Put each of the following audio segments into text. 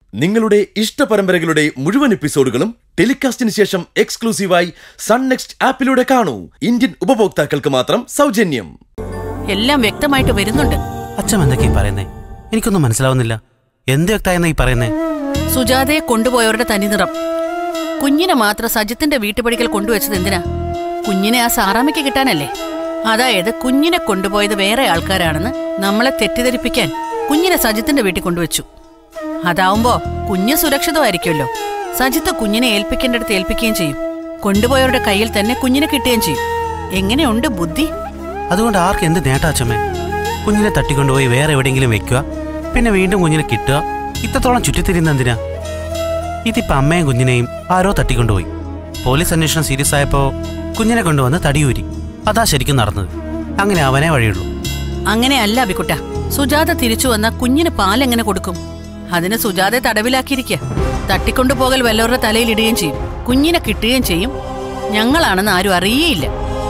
നിങ്ങളുടെ ഇഷ്ട പരമ്പരകളുടെ മുഴുവൻ എപ്പിസോഡുകളും ടെലികാസ്റ്റിന് ശേഷം എക്സ്ക്ലൂസീവായി സൺ നെക്സ്റ്റ് ആപ്പിലൂടെ കാണൂ ഇന്ത്യൻ ഉപഭോക്താക്കൾക്ക് മാത്രം സൗജന്യം എല്ലാം വ്യക്തമായിട്ട് വരുന്നുണ്ട് അച്ഛൻ എന്തൊക്കെയാ പറയുന്നേ എനിക്കൊന്നും മനസ്സിലാവുന്നില്ല എന്ത് വ്യക്തമായെന്നാ ഈ പറയുന്നേ സുജാതയെ കൊണ്ടുപോയവരുടെ തനിനിറം കുഞ്ഞിനെ മാത്രം സജിത്തിന്റെ വീട്ടുപടിക്കൽ കൊണ്ടുവച്ചത് എന്തിനാ കുഞ്ഞിനെ ആ സാറാമ്മയ്ക്ക് കിട്ടാനല്ലേ അതായത് കുഞ്ഞിനെ കൊണ്ടുപോയത് വേറെ ആൾക്കാരാണെന്ന് നമ്മളെ തെറ്റിദ്ധരിപ്പിക്കാൻ കുഞ്ഞിനെ സജിത്തിന്റെ വീട്ടിൽ കൊണ്ടുവച്ചു അതാവുമ്പോ കുഞ്ഞ് സുരക്ഷിതമായിരിക്കുമല്ലോ സജിത്ത് കുഞ്ഞിനെ ഏൽപ്പിക്കേണ്ടടുത്ത് ഏൽപ്പിക്കുകയും ചെയ്യും കൊണ്ടുപോയവരുടെ കയ്യിൽ തന്നെ കുഞ്ഞിനെ കിട്ടുകയും ചെയ്യും എങ്ങനെയുണ്ട് ബുദ്ധി അതുകൊണ്ട് ആർക്ക് എന്ത് നേട്ടാ അച്ഛമ്മേ കുഞ്ഞിനെ തട്ടിക്കൊണ്ടുപോയി വേറെ എവിടെയെങ്കിലും വെക്കുക പിന്നെ വീണ്ടും കുഞ്ഞിനെ കിട്ടുക ഇത്രത്തോളം ചുറ്റിത്തിരിയുന്ന എന്തിനാ ഇതിപ്പോ അമ്മയും കുഞ്ഞിനെയും ആരോ തട്ടിക്കൊണ്ടുപോയി പോലീസ് അന്വേഷണം സീരിയസ് ആയപ്പോ കുഞ്ഞിനെ കൊണ്ടുവന്ന് തടിയൂരി അതാ ശരിക്കും നടന്നത് അങ്ങനെ അവനെ വഴിയുള്ളൂ അങ്ങനെയല്ല അബിക്കുട്ട സുജാത തിരിച്ചു വന്ന കുഞ്ഞിന് പാലെങ്ങനെ കൊടുക്കും അതിന് സുജാതയെ തടവിലാക്കിയിരിക്കുക തട്ടിക്കൊണ്ടുപോകൽ വല്ലവരുടെ തലയിലിടുകയും ചെയ്യും കുഞ്ഞിനെ കിട്ടുകയും ചെയ്യും ഞങ്ങളാണെന്ന് ആരും അറിയേയില്ല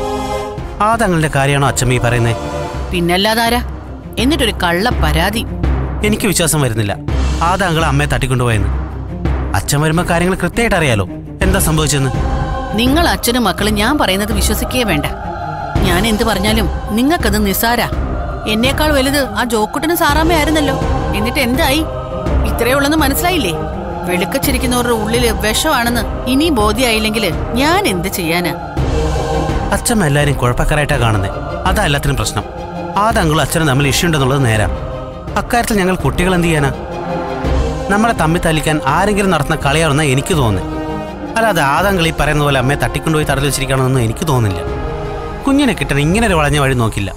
ആ തങ്ങളുടെ കാര്യമാണോ അച്ഛമ്മ ഈ പറയുന്നേ പിന്നല്ലാതാരാ എന്നിട്ടൊരു കള്ള പരാതി എനിക്ക് വിശ്വാസം വരുന്നില്ല ആ താങ്കൾ അമ്മയെ തട്ടിക്കൊണ്ടുപോയെന്ന് അച്ഛൻ വരുമ്പോ കാര്യങ്ങൾ കൃത്യമായിട്ട് അറിയാലോ എന്താ സംഭവിച്ചെന്ന് നിങ്ങൾ അച്ഛനും മക്കളും ഞാൻ പറയുന്നത് വിശ്വസിക്കേ വേണ്ട ഞാൻ എന്ത് പറഞ്ഞാലും നിങ്ങൾക്കത് നിസാരാ എന്നേക്കാൾ വലുത് ആ ജോക്കുട്ടനും സാറാമ്മയായിരുന്നല്ലോ എന്നിട്ട് എന്തായി ഇത്രയേ ഉള്ളെന്ന് മനസ്സിലായില്ലേ വെളുക്കച്ചിരിക്കുന്നവരുടെ ഉള്ളില് വിഷമാണെന്ന് ഇനി ബോധ്യമായില്ലെങ്കിൽ ഞാൻ എന്ത് ചെയ്യാനാ അച്ഛമ്മ എല്ലാരും കുഴപ്പക്കാരായിട്ടാ കാണുന്നത് അതാ എല്ലാത്തിനും പ്രശ്നം ആ തങ്ങളും അച്ഛനും തമ്മിൽ ഇഷ്യൂ ഉണ്ടെന്നുള്ളത് നേരാ അക്കാര്യത്തിൽ ഞങ്ങൾ കുട്ടികൾ എന്ത് ചെയ്യാനാ നമ്മളെ തമ്മിൽ തല്ലിക്കാൻ ആരെങ്കിലും നടത്തുന്ന കളിയാണെന്നാ എനിക്ക് തോന്നുന്നത് അല്ലാതെ ആ തങ്ങൾ ഈ പറയുന്ന പോലെ അമ്മയെ തട്ടിക്കൊണ്ടുപോയി തടഞ്ഞു വെച്ചിരിക്കണമെന്നൊന്നും എനിക്ക് തോന്നുന്നില്ല കുഞ്ഞിനെ കിട്ടാൻ ഇങ്ങനെ ഒരു വളഞ്ഞ വഴി നോക്കില്ല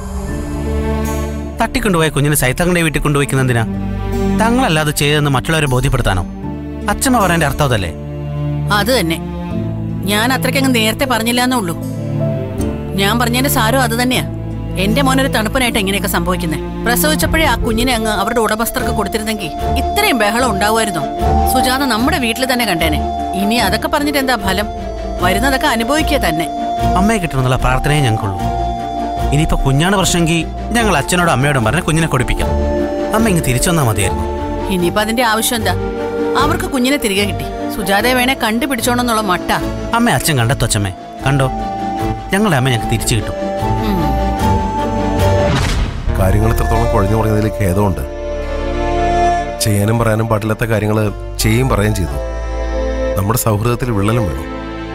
തട്ടിക്കൊണ്ടുപോയ കുഞ്ഞിനെ സൈത്തങ്ങളുടെ വീട്ടിൽ കൊണ്ടുപോയിക്കുന്നതിനാ തങ്ങളല്ലാതെ ചെയ്തതെന്ന് മറ്റുള്ളവരെ ബോധ്യപ്പെടുത്താനോ അച്ഛമ്മ പറയേണ്ട അർത്ഥം അതല്ലേ അത് തന്നെ ഞാൻ അത്രയ്ക്കങ്ങ് നേരത്തെ പറഞ്ഞില്ല എന്നേ ഉള്ളൂ ഞാൻ പറഞ്ഞതിന്റെ സാരം അത് തന്നെയാ എന്റെ മോനൊരു തണുപ്പനായിട്ട് എങ്ങനെയൊക്കെ സംഭവിക്കുന്നത് പ്രസവിച്ചപ്പോഴേ ആ കുഞ്ഞിനെ അങ്ങ് അവരുടെ ഉടമസ്ഥർക്ക് കൊടുത്തിരുന്നെങ്കിൽ ഇത്രയും ബഹളം ഉണ്ടാവുമായിരുന്നോ സുജാത നമ്മുടെ വീട്ടിൽ തന്നെ കണ്ടേനെ ഇനി അതൊക്കെ പറഞ്ഞിട്ട് എന്താ ഫലം വരുന്നതൊക്കെ അനുഭവിക്കുക തന്നെ അമ്മയെ കിട്ടണമെന്നുള്ള പ്രാർത്ഥനയെ ഞങ്ങൾക്കുള്ളൂ ഇനിയിപ്പോ കുഞ്ഞാണ് പ്രശ്നമെങ്കിൽ ഞങ്ങൾ അച്ഛനോടും അമ്മയോടും പറഞ്ഞ് കുഞ്ഞിനെ കൊടുപ്പിക്കാം അമ്മ ഇങ്ങ് തിരിച്ചു വന്നാൽ മതിയായിരുന്നു ഇനിയിപ്പോ അതിന്റെ ആവശ്യം എന്താ അവർക്ക് കുഞ്ഞിനെ തിരികെ കിട്ടി സുജാതയെ വേണേ കണ്ടുപിടിച്ചോണെന്നുള്ള മട്ട അമ്മ അച്ഛൻ കണ്ടെത്തു അച്ഛമ്മേ കണ്ടോ ഞങ്ങളുടെ അമ്മ ഞങ്ങൾക്ക് തിരിച്ചു കിട്ടും കാര്യങ്ങൾ എത്രത്തോളം കുഴഞ്ഞു പറഞ്ഞതിൽ ഖേദമുണ്ട് ചെയ്യാനും പറയാനും പാടില്ലാത്ത കാര്യങ്ങൾ ചെയ്യും പറയുകയും ചെയ്തു നമ്മുടെ സൗഹൃദത്തിൽ വിള്ളലും വീണു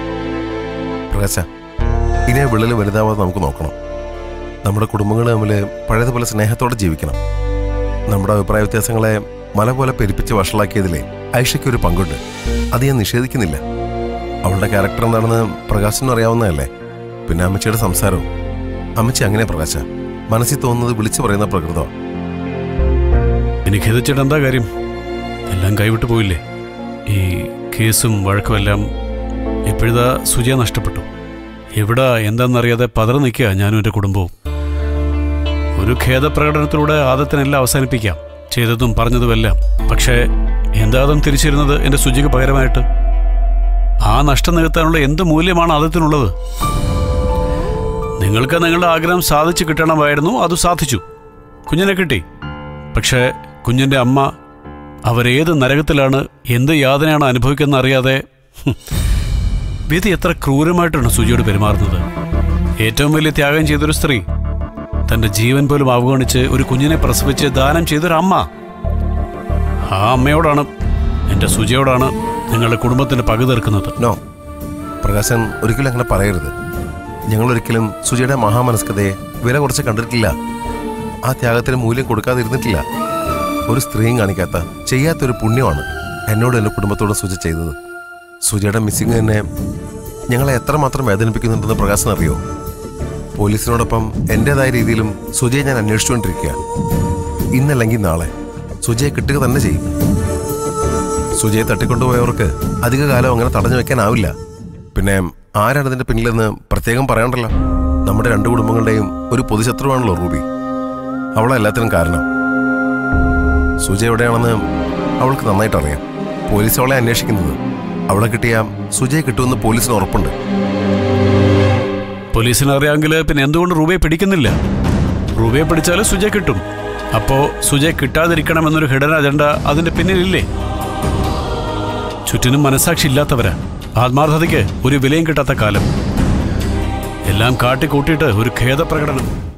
പ്രകാശ ഇനി ആ വിള്ളൽ വലുതാവാതെ നമുക്ക് നോക്കണം നമ്മുടെ കുടുംബങ്ങൾ തമ്മിൽ പഴയതുപോലെ സ്നേഹത്തോടെ ജീവിക്കണം നമ്മുടെ അഭിപ്രായ വ്യത്യാസങ്ങളെ മല പോലെ പെരുപ്പിച്ച് വഷളാക്കിയതിലെ ഐഷയ്ക്ക് ഒരു പങ്കുണ്ട് അത് ഞാൻ നിഷേധിക്കുന്നില്ല അവളുടെ ക്യാരക്ടർ എന്താണെന്ന് പ്രകാശിനും അറിയാവുന്നതല്ലേ പിന്നെ അമ്മച്ചിയുടെ സംസാരവും അമ്മച്ചി അങ്ങനെ പ്രകാശ മനസ്സിൽ തോന്നുന്നത് വിളിച്ചു പറയുന്ന പ്രകൃതമാണ് എനിക്ക് ഖേദിച്ചിട്ട് എന്താ കാര്യം എല്ലാം കൈവിട്ടു പോയില്ലേ ഈ കേസും വഴക്കും എല്ലാം ഇപ്പോഴിതാ സുജയ നഷ്ടപ്പെട്ടു എവിടെ എന്താണെന്നറിയാതെ പതറി നിൽക്കുക ഞാനും എൻ്റെ കുടുംബവും ഒരു ഖേദപ്രകടനത്തിലൂടെ ആദത്തിനെല്ലാം അവസാനിപ്പിക്കാം ചെയ്തതും പറഞ്ഞതുമെല്ലാം പക്ഷേ എന്താദം തിരിച്ചിരുന്നത് എൻ്റെ സുജിക്ക് പകരമായിട്ട് ആ നഷ്ടം നികത്താനുള്ള എന്ത് മൂല്യമാണ് ആദത്തിനുള്ളത് നിങ്ങൾക്ക് നിങ്ങളുടെ ആഗ്രഹം സാധിച്ചു കിട്ടണമായിരുന്നു അത് സാധിച്ചു കുഞ്ഞിനെ കിട്ടി പക്ഷേ കുഞ്ഞിൻ്റെ അമ്മ അവരേത് നരകത്തിലാണ് എന്ത് യാതനയാണ് അനുഭവിക്കുന്ന അറിയാതെ ഹും, വിധി എത്ര ക്രൂരമായിട്ടാണ് സുജിയോട് പെരുമാറുന്നത് ഏറ്റവും വലിയ ത്യാഗം ചെയ്തൊരു സ്ത്രീ തന്റെ ജീവൻ പോലും അവഗണിച്ച് ഒരു കുഞ്ഞിനെ പ്രസവിച്ച് ദാനം ചെയ്തൊരു അമ്മ ആ അമ്മയോടാണ് എൻ്റെ സുജിയോടാണ് നിങ്ങളുടെ കുടുംബത്തിന്റെ പകു തീർക്കുന്നത് നോ പ്രകാശൻ ഒരിക്കലും അങ്ങനെ പറയരുത് ഞങ്ങൾ ഒരിക്കലും സുജയുടെ മഹാമനസ്കതയെ വില കുറച്ച് കണ്ടിട്ടില്ല ആ ത്യാഗത്തിന് മൂല്യം കൊടുക്കാതിരുന്നിട്ടില്ല ഒരു സ്ത്രീയും കാണിക്കാത്ത ചെയ്യാത്തൊരു പുണ്യമാണ് എന്നോട് എൻ്റെ കുടുംബത്തോട് സുജ ചെയ്തത് സുജയുടെ മിസ്സിങ് തന്നെ ഞങ്ങളെ എത്രമാത്രം വേദനിപ്പിക്കുന്നുണ്ടെന്ന് പ്രകാശൻ അറിയോ പോലീസിനോടൊപ്പം എൻ്റെതായ രീതിയിലും സുജയെ ഞാൻ അന്വേഷിച്ചുകൊണ്ടിരിക്കുക ഇന്നല്ലെങ്കിൽ നാളെ സുജയെ കിട്ടുക തന്നെ ചെയ്യും സുജയെ തട്ടിക്കൊണ്ടുപോയവർക്ക് അധിക കാലം അങ്ങനെ തടഞ്ഞു വെക്കാനാവില്ല പിന്നെ ആരാണ് ഇതിന്റെ പിന്നിലെന്ന് പ്രത്യേകം പറയണ്ടല്ലോ നമ്മുടെ രണ്ട് കുടുംബങ്ങളുടെയും ഒരു പൊതുശത്രുവാണല്ലോ റൂബി അവളെ എല്ലാത്തിനും കാരണം സുജ എവിടെയാണെന്ന് അവൾക്ക് നന്നായിട്ട് അറിയാം പോലീസ് അവളെ അന്വേഷിക്കുന്നത് അവളെ കിട്ടിയ സുജയെ കിട്ടുമെന്ന് പോലീസിന് ഉറപ്പുണ്ട് പോലീസിന് അറിയാമെങ്കിൽ പിന്നെ എന്തുകൊണ്ട് റൂബയെ പിടിക്കുന്നില്ല റൂബയെ പിടിച്ചാൽ സുജ കിട്ടും അപ്പോ സുജ കിട്ടാതിരിക്കണം എന്നൊരു ഹിഡൻ അജണ്ട അതിന്റെ പിന്നിലില്ലേ ചുറ്റിനും മനസാക്ഷി ഇല്ലാത്തവരാ ആത്മാർത്ഥതയ്ക്ക് ഒരു വിലയും കിട്ടാത്ത കാലം എല്ലാം കാട്ടിക്കൂട്ടിയിട്ട് ഒരു ഖേദപ്രകടനം